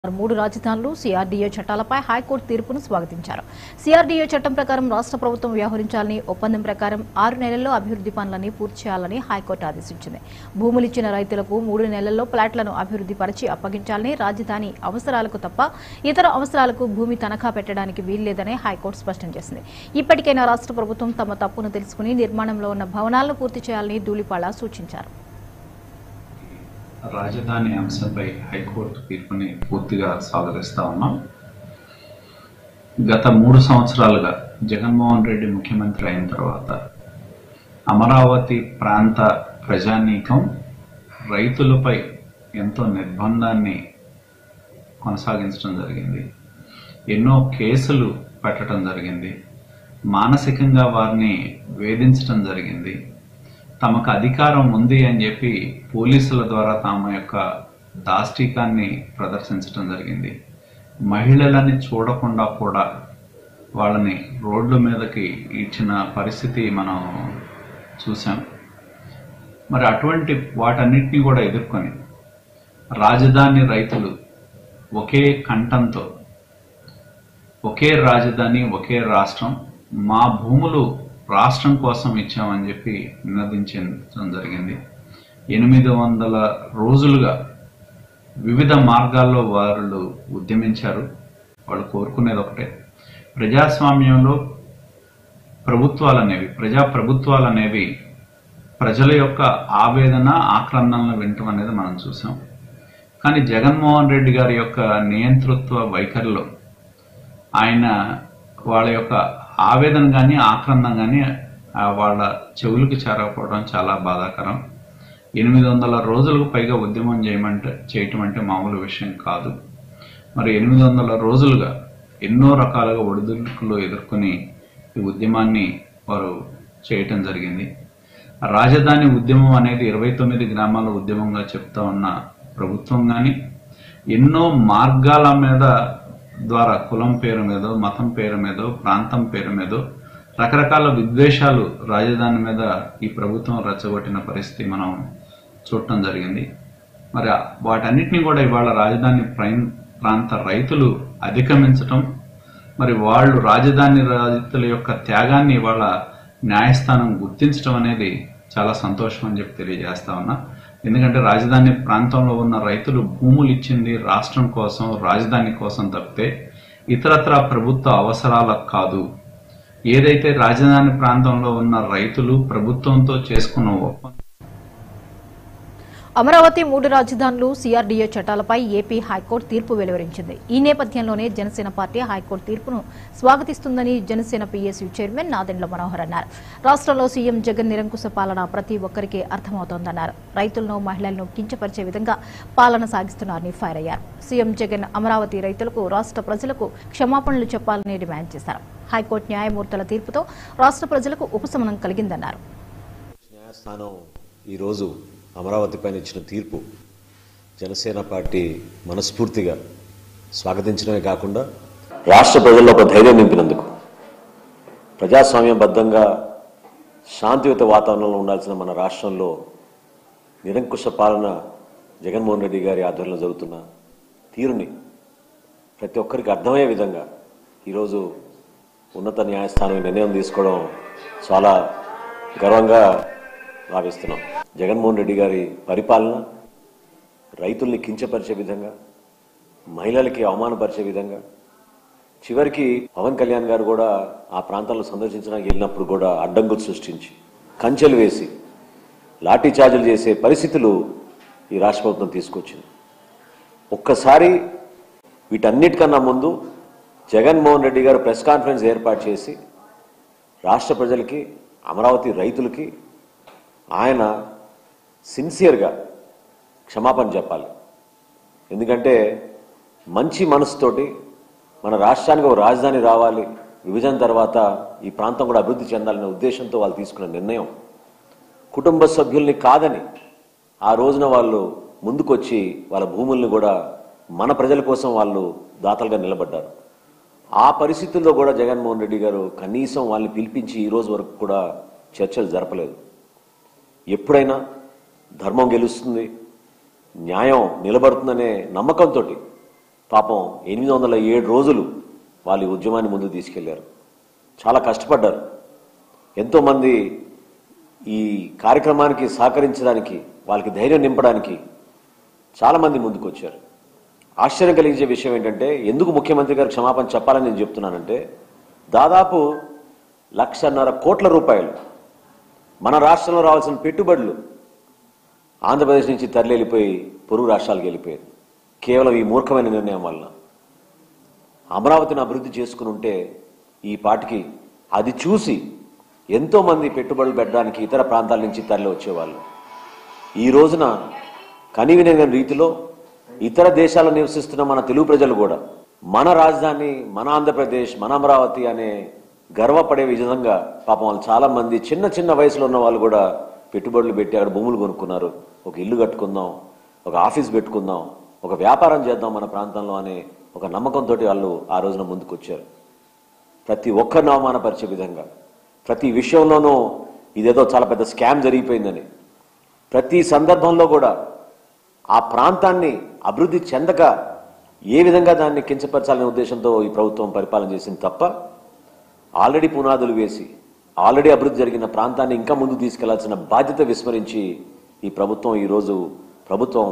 మూడు రాజధానులు సిఆర్డీఏ చట్టాలపై హైకోర్టు తీర్పును స్వాగతించారు సిఆర్డీఏ చట్టం ప్రకారం రాష్ట్ర ప్రభుత్వం వ్యవహరించాలని ఒప్పందం ప్రకారం ఆరు నెలల్లో అభివృద్ది పనులని పూర్తి చేయాలని హైకోర్టు ఆదేశించింది భూములిచ్చిన రైతులకు మూడు నెలల్లో ప్లాట్లను అభివృద్ది పరిచి అప్పగించాలని రాజధాని అవసరాలకు తప్ప ఇతర అవసరాలకు భూమి తనఖా పెట్టడానికి వీల్లేదని హైకోర్టు స్పష్టం చేసింది ఇప్పటికైనా రాష్ట్ర ప్రభుత్వం తమ తప్పును తెలుసుకుని నిర్మాణంలో ఉన్న భవనాలను పూర్తి చేయాలని ధూళిపాళ సూచించారు రాజధాని అంశంపై హైకోర్టు తీర్పుని పూర్తిగా స్వాగతిస్తా ఉన్నాం గత మూడు సంవత్సరాలుగా జగన్మోహన్ రెడ్డి ముఖ్యమంత్రి అయిన తర్వాత అమరావతి ప్రాంత ప్రజానీకం రైతులపై ఎంతో నిర్బంధాన్ని కొనసాగించడం జరిగింది ఎన్నో కేసులు పెట్టడం జరిగింది మానసికంగా వారిని వేధించడం జరిగింది తమకు అధికారం ఉంది అని చెప్పి పోలీసుల ద్వారా తమ యొక్క దాష్టికాన్ని ప్రదర్శించడం జరిగింది మహిళలని చూడకుండా కూడా వాళ్ళని రోడ్ల మీదకి ఇచ్చిన పరిస్థితి మనం చూసాం మరి అటువంటి వాటన్నిటిని కూడా ఎదుర్కొని రాజధాని రైతులు ఒకే కంఠంతో ఒకే రాజధాని ఒకే రాష్ట్రం మా భూములు రాష్ట్రం కోసం ఇచ్చామని చెప్పి నినదించడం జరిగింది ఎనిమిది వందల రోజులుగా వివిధ మార్గాల్లో వాళ్ళు ఉద్యమించారు వాళ్ళు కోరుకునేది ఒకటే ప్రజాస్వామ్యంలో ప్రభుత్వాలు అనేవి ప్రజా ప్రభుత్వాలు అనేవి ప్రజల యొక్క ఆవేదన ఆక్రందనలు వినటం అనేది మనం చూసాం కానీ జగన్మోహన్ రెడ్డి గారి యొక్క నియంతృత్వ వైఖరిలో ఆయన వాళ్ళ యొక్క ఆవేదన కానీ ఆక్రందన కానీ వాళ్ళ చెవులకు చేరకపోవడం చాలా బాధాకరం ఎనిమిది వందల రోజులకు పైగా ఉద్యమం చేయమంటే చేయటం అంటే మామూలు విషయం కాదు మరి ఎనిమిది వందల రోజులుగా ఎన్నో రకాలుగా ఒడిదుడుకులు ఎదుర్కొని ఈ ఉద్యమాన్ని వారు చేయటం జరిగింది రాజధాని ఉద్యమం అనేది ఇరవై తొమ్మిది గ్రామాల ఉద్యమంగా చెప్తా ఉన్న ప్రభుత్వం కానీ ఎన్నో మార్గాల మీద ద్వారా కులం పేరు మీదో మతం పేరు మీదో ప్రాంతం పేరు మీదో రకరకాల విద్వేషాలు రాజధాని మీద ఈ ప్రభుత్వం రెచ్చగొట్టిన పరిస్థితి మనం చూడటం జరిగింది మరి వాటన్నిటిని కూడా ఇవాళ రాజధాని ప్రైమ్ ప్రాంత రైతులు అధిగమించటం మరి వాళ్ళు రాజధాని రైతుల యొక్క త్యాగాన్ని ఇవాళ న్యాయస్థానం గుర్తించడం అనేది చాలా సంతోషం అని చెప్పి తెలియజేస్తా ఉన్నా ఎందుకంటే రాజధాని ప్రాంతంలో ఉన్న రైతులు భూములు ఇచ్చింది రాష్ట్రం కోసం రాజధాని కోసం తప్పితే ఇతరత్ర ప్రభుత్వ అవసరాలకు కాదు ఏదైతే రాజధాని ప్రాంతంలో ఉన్న రైతులు ప్రభుత్వంతో చేసుకున్న ఒప్పందం అమరావతి మూడు రాజధానులు సిఆర్డీఏ చట్టాలపై ఏపీ హైకోర్టు తీర్పు వెలువరించింది ఈ నేపథ్యంలోనే జనసేన పార్టీ హైకోర్టు తీర్పును స్వాగతిస్తుందని జనసేన పీఎస్యూ చైర్మన్ నాదెండ్ల మనోహర్ అన్నారు రాష్ట్రంలో సీఎం జగన్ నిరంకుశ పాలన ప్రతి ఒక్కరికి అర్థమవుతోందన్నారు రైతులను మహిళలను కించపరిచే విధంగా పాలన సాగిస్తున్నారని ఫైర్ అయ్యారు సీఎం జగన్ అమరావతి రైతులకు రాష్ట్ర ప్రజలకు క్షమాపణలు చెప్పాలని డిమాండ్ చేశారు హైకోర్టు న్యాయమూర్తుల తీర్పుతో రాష్ట్ర ప్రజలకు ఉపశమనం కలిగిందన్నారు న్యాయస్థానం ఈరోజు అమరావతి పైన ఇచ్చిన తీర్పు జనసేన పార్టీ మనస్ఫూర్తిగా స్వాగతించడమే కాకుండా రాష్ట్ర ప్రజల్లో ఒక ధైర్యం నింపినందుకు ప్రజాస్వామ్యబద్ధంగా శాంతియుత వాతావరణంలో ఉండాల్సిన మన రాష్ట్రంలో నిరంకుశ పాలన జగన్మోహన్ రెడ్డి గారి ఆధ్వర్యంలో జరుగుతున్న తీరుని ప్రతి ఒక్కరికి అర్థమయ్యే విధంగా ఈరోజు ఉన్నత న్యాయస్థానం ఈ నిర్ణయం తీసుకోవడం చాలా గర్వంగా భావిస్తున్నాం జగన్మోహన్ రెడ్డి గారి పరిపాలన రైతుల్ని కించపరిచే విధంగా మహిళలకి అవమానపరిచే విధంగా చివరికి పవన్ కళ్యాణ్ గారు కూడా ఆ ప్రాంతాల్లో సందర్శించడానికి వెళ్ళినప్పుడు కూడా అడ్డంకులు సృష్టించి కంచెలు వేసి లాఠీ చార్జీలు చేసే పరిస్థితులు ఈ రాష్ట్ర ప్రభుత్వం తీసుకొచ్చింది ఒక్కసారి వీటన్నిటికన్నా ముందు జగన్మోహన్ రెడ్డి గారు ప్రెస్ కాన్ఫరెన్స్ ఏర్పాటు చేసి రాష్ట్ర ప్రజలకి అమరావతి రైతులకి ఆయన సిన్సియర్గా క్షమాపణ చెప్పాలి ఎందుకంటే మంచి మనసుతోటి మన రాష్ట్రానికి ఒక రాజధాని రావాలి విభజన తర్వాత ఈ ప్రాంతం కూడా అభివృద్ధి చెందాలనే ఉద్దేశంతో వాళ్ళు తీసుకున్న నిర్ణయం కుటుంబ సభ్యుల్ని కాదని ఆ రోజున వాళ్ళు ముందుకొచ్చి వాళ్ళ భూముల్ని కూడా మన ప్రజల కోసం వాళ్ళు దాతలుగా నిలబడ్డారు ఆ పరిస్థితుల్లో కూడా జగన్మోహన్ రెడ్డి గారు కనీసం వాళ్ళని పిలిపించి ఈ రోజు వరకు కూడా చర్చలు జరపలేదు ఎప్పుడైనా ధర్మం గెలుస్తుంది న్యాయం నిలబడుతుందనే నమ్మకంతో పాపం ఎనిమిది వందల ఏడు రోజులు వాళ్ళు ఈ ఉద్యమాన్ని ముందుకు తీసుకెళ్లారు చాలా కష్టపడ్డారు ఎంతోమంది ఈ కార్యక్రమానికి సహకరించడానికి వాళ్ళకి ధైర్యం నింపడానికి చాలామంది ముందుకు వచ్చారు ఆశ్చర్యం కలిగించే విషయం ఏంటంటే ఎందుకు ముఖ్యమంత్రి గారు క్షమాపణ చెప్పాలని నేను చెప్తున్నానంటే దాదాపు లక్షన్నర కోట్ల రూపాయలు మన రాష్ట్రంలో రావాల్సిన పెట్టుబడులు ఆంధ్రప్రదేశ్ నుంచి తరలి వెళ్ళిపోయి పొరుగు రాష్ట్రాలకు వెళ్ళిపోయారు కేవలం ఈ మూర్ఖమైన నిర్ణయం వల్ల అమరావతిని అభివృద్ధి చేసుకుని ఉంటే ఈ పాటికి అది చూసి ఎంతో మంది పెట్టుబడులు పెట్టడానికి ఇతర ప్రాంతాల నుంచి తరలి వచ్చేవాళ్ళు ఈ రోజున కనివిన రీతిలో ఇతర దేశాల్లో నివసిస్తున్న మన తెలుగు ప్రజలు కూడా మన రాజధాని మన ఆంధ్రప్రదేశ్ మన అమరావతి అనే గర్వపడే విధంగా పాపం వాళ్ళు చాలా మంది చిన్న చిన్న వయసులో ఉన్న వాళ్ళు కూడా పెట్టుబడులు పెట్టి అక్కడ భూములు కొనుక్కున్నారు ఒక ఇల్లు కట్టుకుందాం ఒక ఆఫీస్ పెట్టుకుందాం ఒక వ్యాపారం చేద్దాం మన ప్రాంతంలో అనే ఒక నమ్మకంతో వాళ్ళు ఆ రోజున ముందుకు వచ్చారు ప్రతి ఒక్కరిని అవమానపరిచే విధంగా ప్రతి విషయంలోనూ ఇదేదో చాలా పెద్ద స్కామ్ జరిగిపోయిందని ప్రతి సందర్భంలో కూడా ఆ ప్రాంతాన్ని అభివృద్ధి చెందక ఏ విధంగా దాన్ని కించపరచాలనే ఉద్దేశంతో ఈ ప్రభుత్వం పరిపాలన చేసింది తప్ప ఆల్రెడీ పునాదులు వేసి ఆల్రెడీ అభివృద్ధి జరిగిన ప్రాంతాన్ని ఇంకా ముందుకు తీసుకెళ్లాల్సిన బాధ్యత విస్మరించి ఈ ప్రభుత్వం ఈరోజు ప్రభుత్వం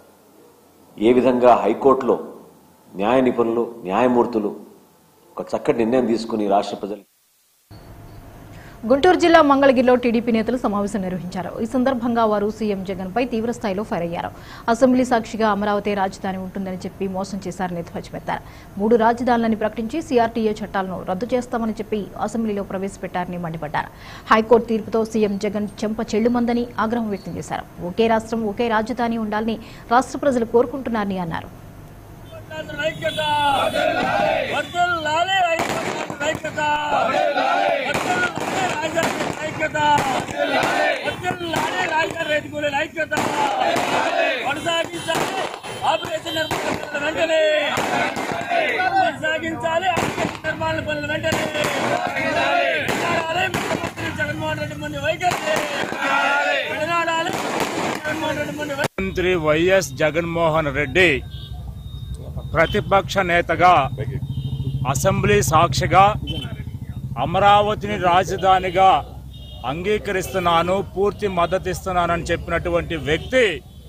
ఏ విధంగా హైకోర్టులో న్యాయ నిపుణులు న్యాయమూర్తులు ఒక చక్కటి నిర్ణయం తీసుకుని రాష్ట్ర ప్రజలు గుంటూరు జిల్లా మంగళగిరిలో టీడీపీ నేతలు సమావేశం నిర్వహించారు ఈ సందర్భంగా వారు సీఎం జగన్ పై తీవ్ర స్థాయిలో ఫైర్ అయ్యారు అసెంబ్లీ సాక్షిగా అమరావతి రాజధాని ఉంటుందని చెప్పి మోసం చేశారని ధ్వజమెత్తారు మూడు రాజధానులని ప్రకటించి సీఆర్టీఏ చట్టాలను రద్దు చేస్తామని చెప్పి అసెంబ్లీలో ప్రవేశపెట్టారని మండిపడ్డారు హైకోర్టు తీర్పుతో సీఎం జగన్ చెంప చెల్లుమందని ఆగ్రహం వ్యక్తం చేశారు ఒకే రాష్ట్రం ఒకే రాజధాని ఉండాలని రాష్ట్ర ప్రజలు కోరుకుంటున్నారని అన్నారు ఐక్యత వర్ధిల్లాలి ఐక్యత వర్ధిల్లాలి రాజధాని ఐక్యత వర్ధిల్లాలి రాజధాని రైతుకుల ఐక్యత కొనసాగించాలి ఆపరేషన్ నిర్మాణ పనులు వెంటనే కొనసాగించాలి ఆపరేషన్ నిర్మాణ పనులు వెంటనే వినాడాలి ముఖ్యమంత్రి జగన్మోహన్ రెడ్డి ముందు వైఖరి వినాడాలి జగన్మోహన్ రెడ్డి ముందు వైఖరి మంత్రి వైఎస్ జగన్మోహన్ రెడ్డి ప్రతిపక్ష నేతగా అసెంబ్లీ సాక్షిగా అమరావతిని రాజధానిగా అంగీకరిస్తున్నాను పూర్తి మద్దతు ఇస్తున్నానని చెప్పినటువంటి వ్యక్తి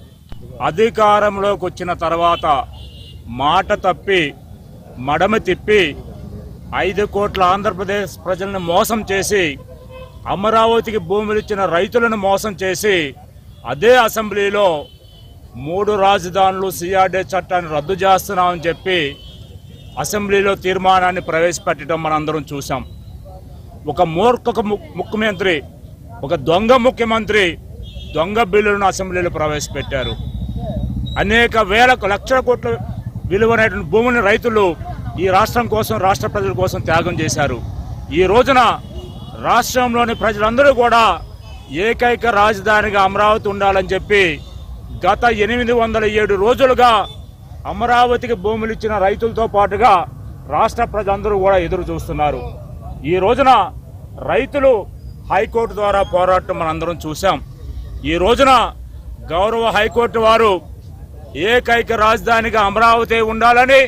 అధికారంలోకి వచ్చిన తర్వాత మాట తప్పి మడమ తిప్పి ఐదు కోట్ల ఆంధ్రప్రదేశ్ ప్రజలను మోసం చేసి అమరావతికి భూములు ఇచ్చిన రైతులను మోసం చేసి అదే అసెంబ్లీలో మూడు రాజధానులు సిఆర్డే చట్టాన్ని రద్దు చేస్తున్నామని చెప్పి అసెంబ్లీలో తీర్మానాన్ని ప్రవేశపెట్టడం మనందరం చూసాం ఒక మూర్ఖక ము- ముఖ్యమంత్రి ఒక దొంగ ముఖ్యమంత్రి దొంగ బిల్లులను అసెంబ్లీలో ప్రవేశపెట్టారు అనేక వేల లక్షల కోట్ల విలువైనటువంటి భూములను రైతులు ఈ రాష్ట్రం కోసం రాష్ట్ర ప్రజల కోసం త్యాగం చేశారు ఈ రోజున రాష్ట్రంలోని ప్రజలందరూ కూడా ఏకైక రాజధానిగా అమరావతి ఉండాలని చెప్పి గత ఎనిమిది వందల ఏడు రోజులుగా అమరావతికి భూములు ఇచ్చిన రైతులతో పాటుగా రాష్ట్ర ప్రజలందరూ కూడా ఎదురు చూస్తున్నారు ఈ రోజున రైతులు హైకోర్టు ద్వారా పోరాటం మనందరం చూశాం ఈ రోజున గౌరవ హైకోర్టు వారు ఏకైక రాజధానిగా అమరావతి ఉండాలని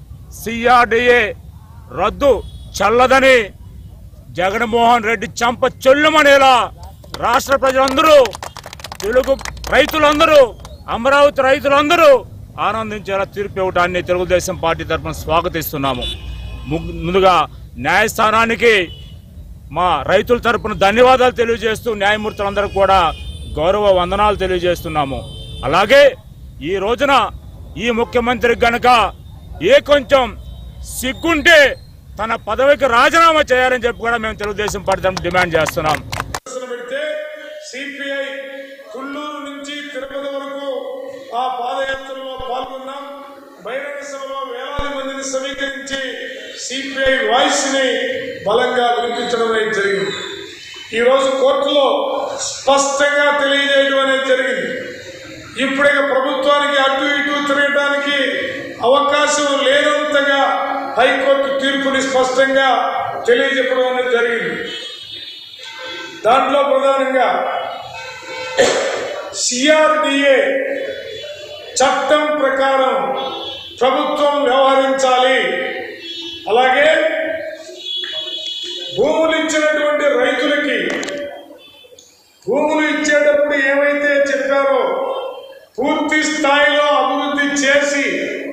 సిఆర్డిఏ రద్దు చల్లదని జగన్మోహన్ రెడ్డి చంప చెల్లుమనేలా రాష్ట్ర ప్రజలందరూ తెలుగు రైతులందరూ అమరావతి రైతులందరూ ఆనందించేలా తీర్పు ఇవ్వడాన్ని తెలుగుదేశం పార్టీ తరఫున స్వాగతిస్తున్నాము ము- ముందుగా న్యాయస్థానానికి మా రైతుల తరపున ధన్యవాదాలు తెలియజేస్తూ న్యాయమూర్తులందరూ కూడా గౌరవ వందనాలు తెలియజేస్తున్నాము అలాగే ఈ రోజున ఈ ముఖ్యమంత్రి గనక ఏ కొంచెం సిగ్గుంటే తన పదవికి రాజీనామా చేయాలని చెప్పి కూడా మేము తెలుగుదేశం పార్టీ తరపున డిమాండ్ చేస్తున్నాం ప్రదర్శన పెడితే సిపిఐ కుల్లూరు నుంచి తిరుపతి వరకు ఆ పాదయాత్రలో పాల్గొన్నాం బహిరంగ సభలో వేలాది మందిని సమీకరించి సిపిఐ వాయిస్ ని బలంగా వినిపించడం అనేది జరిగింది ఈ రోజు కోర్టులో స్పష్టంగా తెలియజేయడం అనేది జరిగింది ఇప్పుడే ప్రభుత్వానికి అటు ఇటు తిరగడానికి అవకాశం లేనంతగా హైకోర్టు తీర్పుని స్పష్టంగా తెలియజెప్పడం అనేది జరిగింది దాంట్లో ప్రధానంగా సిఆర్డిఏ చట్టం ప్రకారం ప్రభుత్వం వ్యవహరించాలి అలాగే భూములు ఇచ్చినటువంటి రైతులకి భూములు ఇచ్చేటప్పుడు ఏమైతే చెప్పారో పూర్తి స్థాయిలో అభివృద్ధి చేసి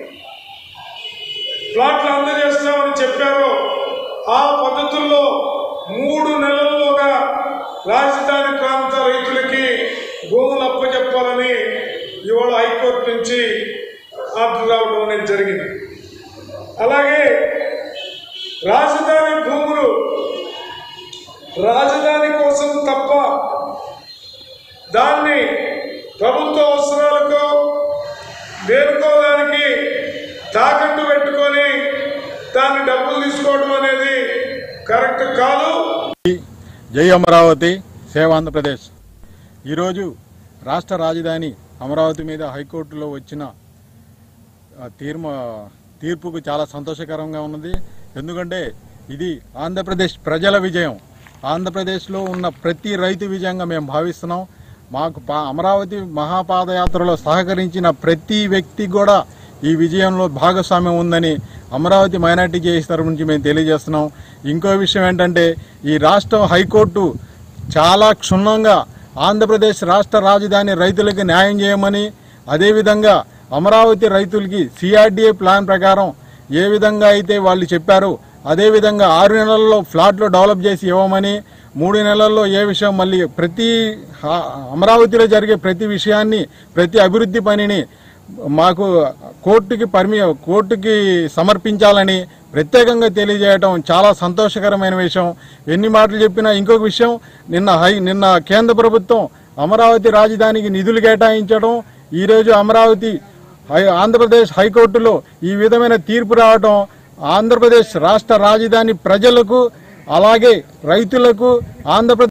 ప్లాట్లు అందజేస్తామని చెప్పారో ఆ పద్ధతుల్లో మూడు నెలల్లోగా రాజధాని ప్రాంత రైతులకి భూములు అప్పచెప్పాలని ఇవాళ హైకోర్టు నుంచి ఆర్డర్ రావడం అనేది జరిగింది అలాగే రాజధాని భూములు రాజధాని కోసం తప్ప దాన్ని ప్రభుత్వ అవసరాలకు వేరుకోవడానికి తాకట్టు పెట్టుకొని దాన్ని డబ్బులు తీసుకోవడం అనేది కరెక్ట్ కాదు జై అమరావతి సేవ ఆంధ్రప్రదేశ్ ఈరోజు రాష్ట్ర రాజధాని అమరావతి మీద హైకోర్టులో వచ్చిన ఆ, తీర్మ తీర్పుకు చాలా సంతోషకరంగా ఉన్నది ఎందుకంటే ఇది ఆంధ్రప్రదేశ్ ప్రజల విజయం ఆంధ్రప్రదేశ్లో ఉన్న ప్రతి రైతు విజయంగా మేము భావిస్తున్నాం మాకు పా అమరావతి మహాపాదయాత్రలో సహకరించిన ప్రతి వ్యక్తి కూడా ఈ విజయంలో భాగస్వామ్యం ఉందని అమరావతి మైనార్టీ జేఏసీ తరపు నుంచి మేము తెలియజేస్తున్నాం ఇంకో విషయం ఏంటంటే ఈ రాష్ట్రం హైకోర్టు చాలా క్షుణ్ణంగా ఆంధ్రప్రదేశ్ రాష్ట్ర రాజధాని రైతులకు న్యాయం చేయమని అదేవిధంగా అమరావతి రైతులకి సిఆర్డీఏ ప్లాన్ ప్రకారం ఏ విధంగా అయితే వాళ్ళు చెప్పారో అదేవిధంగా ఆరు నెలల్లో ఫ్లాట్లు డెవలప్ చేసి ఇవ్వమని మూడు నెలల్లో ఏ విషయం మళ్ళీ ప్రతి ఆ, అమరావతిలో జరిగే ప్రతి విషయాన్ని ప్రతి అభివృద్ధి పనిని మాకు కోర్టుకి పర్మి కోర్టుకి సమర్పించాలని ప్రత్యేకంగా తెలియజేయడం చాలా సంతోషకరమైన విషయం ఎన్ని మాటలు చెప్పినా ఇంకొక విషయం నిన్న హై నిన్న కేంద్ర ప్రభుత్వం అమరావతి రాజధానికి నిధులు కేటాయించడం ఈరోజు అమరావతి హై- ఆంధ్రప్రదేశ్ హైకోర్టులో ఈ విధమైన తీర్పు రావడం ఆంధ్రప్రదేశ్ రాష్ట్ర రాజధాని ప్రజలకు అలాగే రైతులకు ఆంధ్రప్రదేశ్